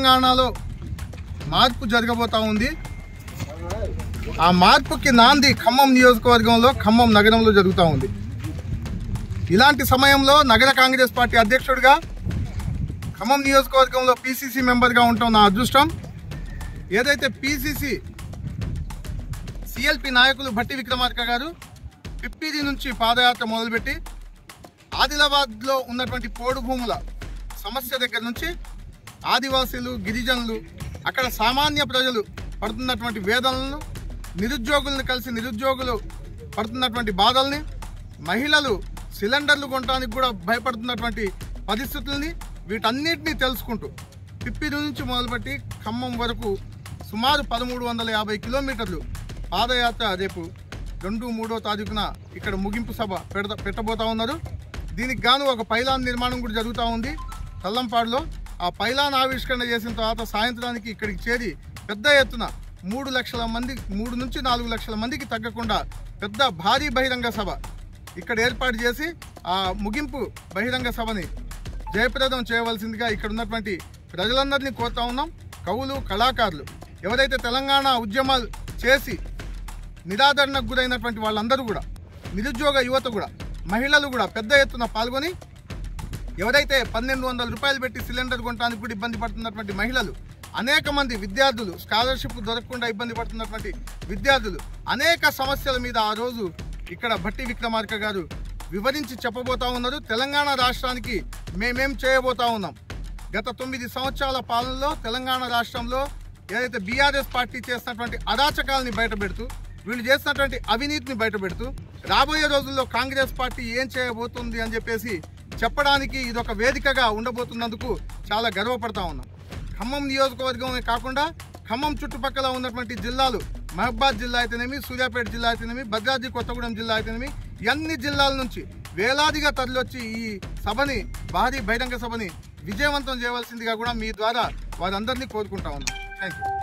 తెలంగాణలో మార్పు జరగబోతా ఉంది ఆ మార్పుకి నాంది ఖమ్మం నియోజకవర్గంలో ఖమ్మం నగరంలో జరుగుతూ ఉంది ఇలాంటి సమయంలో నగర కాంగ్రెస్ పార్టీ అధ్యక్షుడిగా ఖమ్మం నియోజకవర్గంలో పిసిసి మెంబర్గా ఉండటం నా అదృష్టం ఏదైతే పిసిసి సిఎల్పి నాయకులు భట్టి విక్రమార్క గారు పిప్పిది నుంచి పాదయాత్ర మొదలుపెట్టి ఆదిలాబాద్లో ఉన్నటువంటి పోడు భూముల సమస్య దగ్గర నుంచి ఆదివాసీలు గిరిజనులు అక్కడ సామాన్య ప్రజలు పడుతున్నటువంటి వేదనలను నిరుద్యోగులను కలిసి నిరుద్యోగులు పడుతున్నటువంటి బాధల్ని మహిళలు సిలిండర్లు కొనడానికి కూడా భయపడుతున్నటువంటి పరిస్థితుల్ని వీటన్నిటినీ తెలుసుకుంటూ పిప్పిరి నుంచి మొదలుపెట్టి ఖమ్మం వరకు సుమారు పదమూడు వందల యాభై కిలోమీటర్లు పాదయాత్ర రేపు రెండు మూడో తారీఖున ఇక్కడ ముగింపు సభ పెడత పెట్టబోతా ఉన్నారు దీనికి గాను ఒక పైలాన్ నిర్మాణం కూడా జరుగుతూ ఉంది తల్లంపాడులో ఆ పైలాన్ ఆవిష్కరణ చేసిన తర్వాత సాయంత్రానికి ఇక్కడికి చేరి పెద్ద ఎత్తున మూడు లక్షల మంది మూడు నుంచి నాలుగు లక్షల మందికి తగ్గకుండా పెద్ద భారీ బహిరంగ సభ ఇక్కడ ఏర్పాటు చేసి ఆ ముగింపు బహిరంగ సభని జయప్రదం చేయవలసిందిగా ఇక్కడ ఉన్నటువంటి ప్రజలందరినీ కోరుతా ఉన్నాం కవులు కళాకారులు ఎవరైతే తెలంగాణ ఉద్యమాలు చేసి నిరాదరణకు గురైనటువంటి వాళ్ళందరూ కూడా నిరుద్యోగ యువత కూడా మహిళలు కూడా పెద్ద ఎత్తున పాల్గొని ఎవరైతే పన్నెండు వందల రూపాయలు పెట్టి సిలిండర్ కొనడానికి కూడా ఇబ్బంది పడుతున్నటువంటి మహిళలు అనేక మంది విద్యార్థులు స్కాలర్షిప్ దొరకకుండా ఇబ్బంది పడుతున్నటువంటి విద్యార్థులు అనేక సమస్యల మీద ఆ రోజు ఇక్కడ భట్టి విక్రమార్క గారు వివరించి చెప్పబోతా ఉన్నారు తెలంగాణ రాష్ట్రానికి మేమేం చేయబోతా ఉన్నాం గత తొమ్మిది సంవత్సరాల పాలనలో తెలంగాణ రాష్ట్రంలో ఏదైతే బీఆర్ఎస్ పార్టీ చేస్తున్నటువంటి అరాచకాలని బయటపెడుతూ వీళ్ళు చేస్తున్నటువంటి అవినీతిని బయటపెడుతూ రాబోయే రోజుల్లో కాంగ్రెస్ పార్టీ ఏం చేయబోతుంది అని చెప్పేసి చెప్పడానికి ఇదొక వేదికగా ఉండబోతున్నందుకు చాలా గర్వపడతా ఉన్నాం ఖమ్మం నియోజకవర్గమే కాకుండా ఖమ్మం చుట్టుపక్కల ఉన్నటువంటి జిల్లాలు మహబాద్ జిల్లా అయితేనేమి సూర్యాపేట జిల్లా అయితేనేమి భద్రాద్రి కొత్తగూడెం జిల్లా అయితేనేమి ఈ అన్ని జిల్లాల నుంచి వేలాదిగా తరలివచ్చి ఈ సభని భారీ బహిరంగ సభని విజయవంతం చేయవలసిందిగా కూడా మీ ద్వారా వారందరినీ కోరుకుంటా ఉన్నాం థ్యాంక్ యూ